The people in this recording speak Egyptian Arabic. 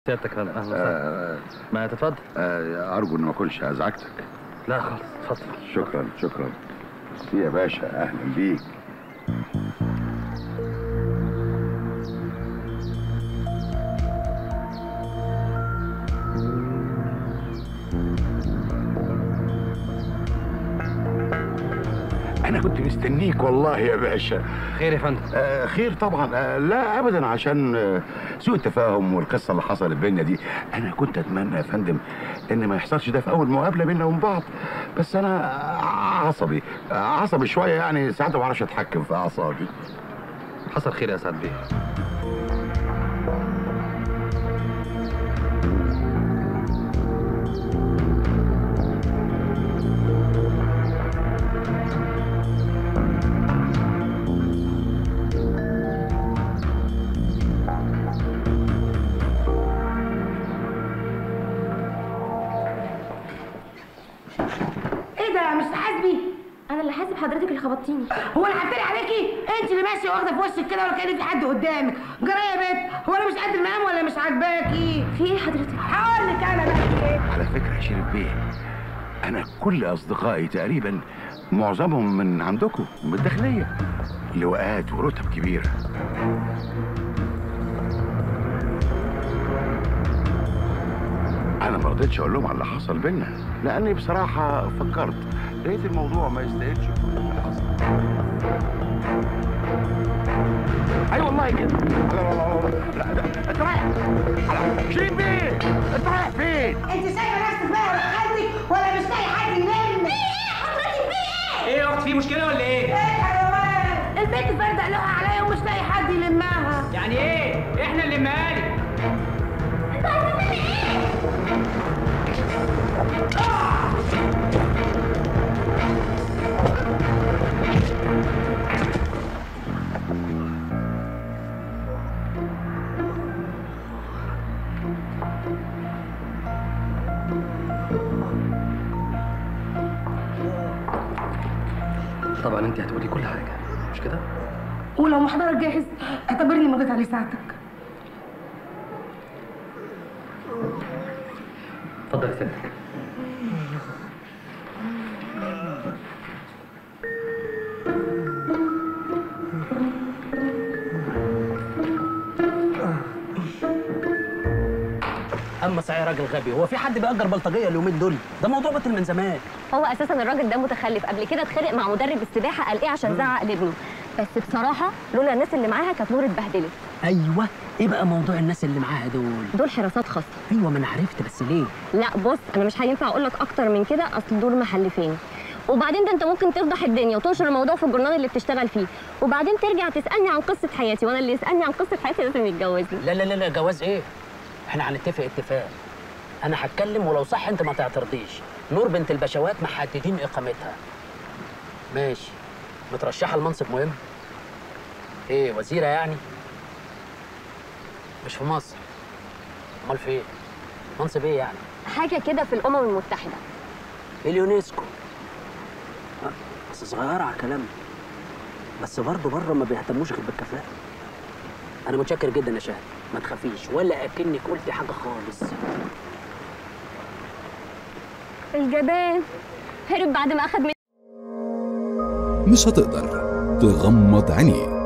سيادتك اهلا اهلا وسهلا آه ما تتفضل آه ارجو ان ما اكونش ازعجتك لا خالص اتفضل شكرا شكرا يا باشا اهلا بيك انا كنت مستنيك والله يا باشا خير يا فندم آه خير طبعا آه لا ابدا عشان آه سوء التفاهم والقصه اللي حصلت بينا دي انا كنت اتمنى يا فندم ان ما يحصلش ده في اول مقابله بينا وبين بعض بس انا عصبي آه، عصبي شويه يعني ساعات ما بعرفش اتحكم في اعصابي حصل خير يا سعد بيه ايه ده مش حاسبي انا اللي حاسب حضرتك اللي خبطتيني هو انا هفتري عليكي انت اللي ماشيه واخده في وشك كده ولا كان في حد قدامك جرى يا بنت هو انا مش قد المقام ولا مش عاجباكي في ايه حضرتك هقول لك انا بقى ايه على فكره يا شريف بيه انا كل اصدقائي تقريبا معظمهم من عندكم من الداخليه لواءات ورتب كبيره انا ما رضيتش اقول لهم على اللي حصل بينا لاني بصراحه فكرت لقيت الموضوع ما يستاهلش كل اللي حصل اي والله كده لا لا لا لا لا ده انت رايح على- شريف بيه انت رايح فين انت سايبه نفسك بقى ولا حدك ولا مش لاقي حد يلم ايه يا اخت في مشكله ولا ايه؟ ايه الحيوان البنت فردق لها عليا ومش لاقي حد يلمها يعني ايه؟ احنا اللي مالك طبعا انت هتقولي كل حاجه مش كده ولو محضرك جاهز اعتبرني مضيت عليه ساعتك اتفضل يا سيادتك اما صحيح راجل غبي هو في حد بيأجر بلطجيه اليومين دول ده موضوع بطل من زمان هو اساسا الراجل ده متخلف قبل كده اتخانق مع مدرب السباحه قال ايه عشان زعق لابنه بس بصراحه لولا الناس اللي معاها كانت نور اتبهدلت ايوه ايه بقى موضوع الناس اللي معاها دول دول حراسات خاصه ايوه ما انا عرفت بس ليه لا بص انا مش هينفع اقول لك اكتر من كده اصل دول محلفين وبعدين ده انت ممكن تفضح الدنيا وتنشر الموضوع في الجورنال اللي بتشتغل فيه وبعدين ترجع تسالني عن قصه حياتي وانا اللي يسالني عن قصه حياتي لازم يتجوزني لا لا لا لا جواز ايه احنا هنتفق اتفاق انا هتكلم ولو صح انت ما تعترضيش نور بنت البشوات محددين اقامتها ماشي مترشحه لمنصب مهم ايه وزيره يعني مش في مصر امال فين منصب ايه يعني حاجه كده في الامم المتحده اليونسكو آه، بس صغيرة على كلامنا بس برضه بره ما بيهتموش غير بالكفاءة أنا متشكر جدا يا شهد ما تخافيش ولا أكنك قلتي حاجة خالص الجبان هرب بعد ما اخد مش هتقدر تغمض عينيه